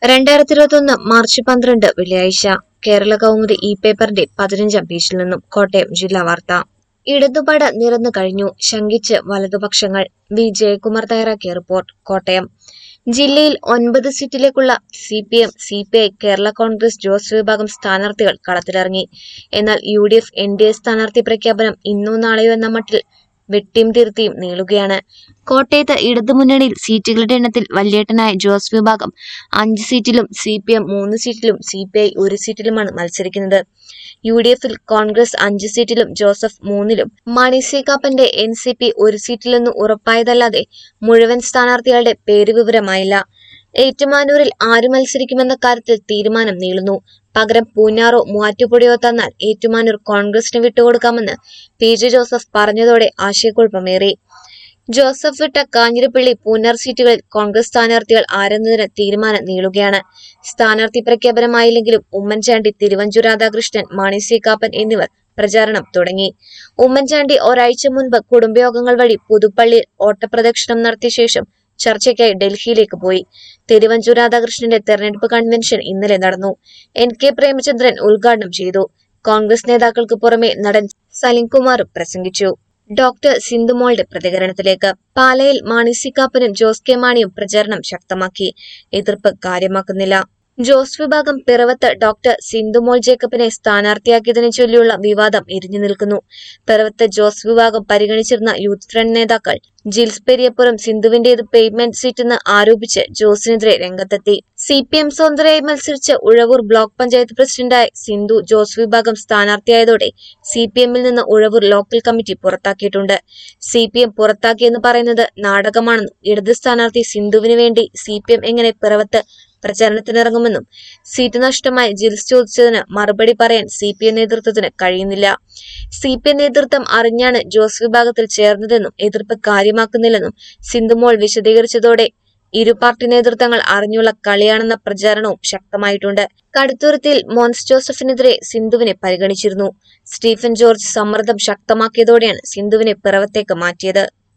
രണ്ടായിരത്തി ഇരുപത്തൊന്ന് മാർച്ച് പന്ത്രണ്ട് വെള്ളിയാഴ്ച കേരള കൗമുദി ഇ പേപ്പറിന്റെ പതിനഞ്ചാം പേജിൽ നിന്നും കോട്ടയം ജില്ലാ വാർത്ത ഇടതുപട നിറന്നു കഴിഞ്ഞു ശങ്കിച്ച് വലതുപക്ഷങ്ങൾ വി ജയകുമാർ തയ്യാറാക്കിയ റിപ്പോർട്ട് കോട്ടയം ജില്ലയിൽ ഒൻപത് സീറ്റിലേക്കുള്ള C P M C P I Kerala Congress Jose വിഭാഗം സ്ഥാനാർത്ഥികൾ കളത്തിലിറങ്ങി എന്നാൽ U D F N D A സ്ഥാനാർത്ഥി പ്രഖ്യാപനം ഇന്നോ നാളെയോ എന്ന മട്ടിൽ വെട്ടിയും തിരുത്തിയും നീളുകയാണ് കോട്ടയത്ത് ഇടതുമുന്നണിയിൽ സീറ്റുകളുടെ എണ്ണത്തിൽ വല്യേട്ടനായ ജോസ് വിഭാഗം അഞ്ച് സീറ്റിലും സി പി എം മൂന്ന് സീറ്റിലും സി പി ഐ ഒരു സീറ്റിലുമാണ് മത്സരിക്കുന്നത് യു ഡി എഫിൽ കോൺഗ്രസ് അഞ്ച് സീറ്റിലും ജോസഫ് മൂന്നിലും മാണി സി കാപ്പന്റെ എൻ സി പി ഒരു സീറ്റിലെന്ന് ഉറപ്പായതല്ലാതെ മുഴുവൻ സ്ഥാനാർത്ഥികളുടെ പേര് വിവരമായില്ല ഏറ്റുമാനൂരിൽ ആര് മത്സരിക്കുമെന്ന കാര്യത്തിൽ തീരുമാനം നീളുന്നു പകരം പൂഞ്ഞാറോ മൂവാറ്റുപുഴയോ തന്നാൽ ഏറ്റുമാനൂർ കോൺഗ്രസിന് വിട്ടുകൊടുക്കാമെന്ന് പി ജെ ജോസഫ് പറഞ്ഞതോടെ ആശയക്കുഴപ്പമേറി ജോസഫ് വിട്ട കാഞ്ഞിരപ്പള്ളി പൂഞ്ഞാർ സീറ്റുകളിൽ കോൺഗ്രസ് സ്ഥാനാർത്ഥികൾ ആരെന്നതിന് തീരുമാനം നീളുകയാണ് സ്ഥാനാർത്ഥി പ്രഖ്യാപനമായില്ലെങ്കിലും ഉമ്മൻചാണ്ടി തിരുവഞ്ചൂർ രാധാകൃഷ്ണൻ മാണി സി കാപ്പൻ എന്നിവർ പ്രചാരണം തുടങ്ങി ഉമ്മൻചാണ്ടി ഒരാഴ്ച മുൻപ് കുടുംബയോഗങ്ങൾ വഴി പുതുപ്പള്ളിയിൽ ഓട്ടപ്രദക്ഷിണം നടത്തിയ ശേഷം ചർച്ചയ്ക്കായി ഡൽഹിയിലേക്ക് പോയി തിരുവഞ്ചൂർ രാധാകൃഷ്ണന്റെ തെരഞ്ഞെടുപ്പ് കൺവെൻഷൻ ഇന്നലെ നടന്നു എൻ കെ പ്രേമചന്ദ്രൻ ഉദ്ഘാടനം ചെയ്തു കോൺഗ്രസ് നേതാക്കൾക്ക് പുറമെ നടൻ സലിംകുമാറും പ്രസംഗിച്ചു ഡോക്ടർ സിന്ധുമോളുടെ പ്രതികരണത്തിലേക്ക് പാലയിൽ മാണി സി കാപ്പനും ജോസ് കെ മാണിയും പ്രചാരണം ശക്തമാക്കി എതിർപ്പ് കാര്യമാക്കുന്നില്ല ജോസ് വിഭാഗം പിറവത്ത് ഡോക്ടർ സിന്ധുമോൾ ജേക്കബിനെ സ്ഥാനാർത്ഥിയാക്കിയതിനെ ചൊല്ലിയുള്ള വിവാദം എരിഞ്ഞു നിൽക്കുന്നു പിറവത്ത് ജോസ് വിഭാഗം പരിഗണിച്ചിരുന്ന യൂത്ത് ഫ്രണ്ട് നേതാക്കൾ ജിൽസ് പെരിയപ്പുറം സിന്ധുവിന്റേത് പേയ്മെന്റ് സീറ്റെന്ന് ആരോപിച്ച് ജോസിനെതിരെ രംഗത്തെത്തി സി പി എം സ്വതന്ത്രയായി മത്സരിച്ച് ഉഴവൂർ ബ്ലോക്ക് പഞ്ചായത്ത് പ്രസിഡന്റായ സിന്ധു ജോസ് വിഭാഗം സ്ഥാനാർത്ഥിയായതോടെ സി പി എമ്മിൽ നിന്ന് ഉഴവൂർ ലോക്കൽ കമ്മിറ്റി പുറത്താക്കിയിട്ടുണ്ട് സി പി എം പുറത്താക്കിയെന്ന് പറയുന്നത് നാടകമാണെന്നും ഇടത് സ്ഥാനാർത്ഥി സിന്ധുവിന് വേണ്ടി സി പി എം എങ്ങനെ പിറവത്ത് പ്രചാരണത്തിനിറങ്ങുമെന്നും സീറ്റ് നഷ്ടമായി ജിൽസ് ചോദിച്ചതിന് മറുപടി പറയാൻ സി പി എം നേതൃത്വത്തിന് കഴിയുന്നില്ല സി പി എം നേതൃത്വം അറിഞ്ഞാണ് ജോസ് വിഭാഗത്തിൽ ചേർന്നതെന്നും എതിർപ്പ് കാര്യമാക്കുന്നില്ലെന്നും സിന്ധുമോൾ വിശദീകരിച്ചതോടെ ഇരു പാർട്ടി നേതൃത്വങ്ങൾ അറിഞ്ഞുള്ള കളിയാണെന്ന പ്രചാരണവും ശക്തമായിട്ടുണ്ട് കടുത്തുരുത്തിയിൽ മോൻസ് ജോസഫിനെതിരെ സിന്ധുവിനെ പരിഗണിച്ചിരുന്നു സ്റ്റീഫൻ ജോർജ് സമ്മർദ്ദം ശക്തമാക്കിയതോടെയാണ് സിന്ധുവിനെ പിറവത്തേക്ക് മാറ്റിയത്